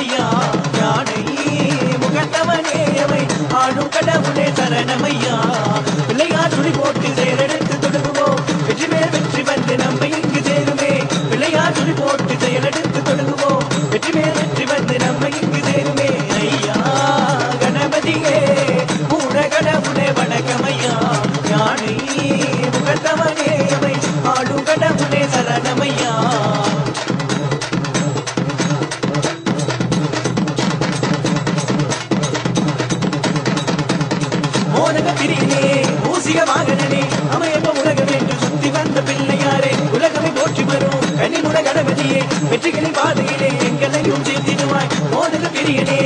சரணமையா யானை முகத்தவனே அவை ஆடும் கடவுளே சரணமையா பிள்ளையார் துணி போட்டு செயலெடுத்து தொடுகுவோம் வெற்றி மேல் வெற்றி வந்து நம்மை இங்கு சேருமே பிள்ளையார் துணி போட்டு செயலெடுத்து தொடுகுவோம் வெற்றி மேல் வெற்றி வந்து நம்மை இங்கு சேருமே ஐயா கணபதியே கூட கடவுளே வணக்கமையா யானை முகத்தவனே அவை ஆடும் கடவுளே சரணமையா மோதக பிரியனே மூசிக வாகனனே அமையப்ப உலகம் என்று சுத்தி வந்த பிள்ளையாரே உலகமே போற்றி வரும் கனிமுட கணபதியே வெற்றிகளின் பாதையிலே எங்களையும் சேர்த்திடுவாய் மோதக பிரியனே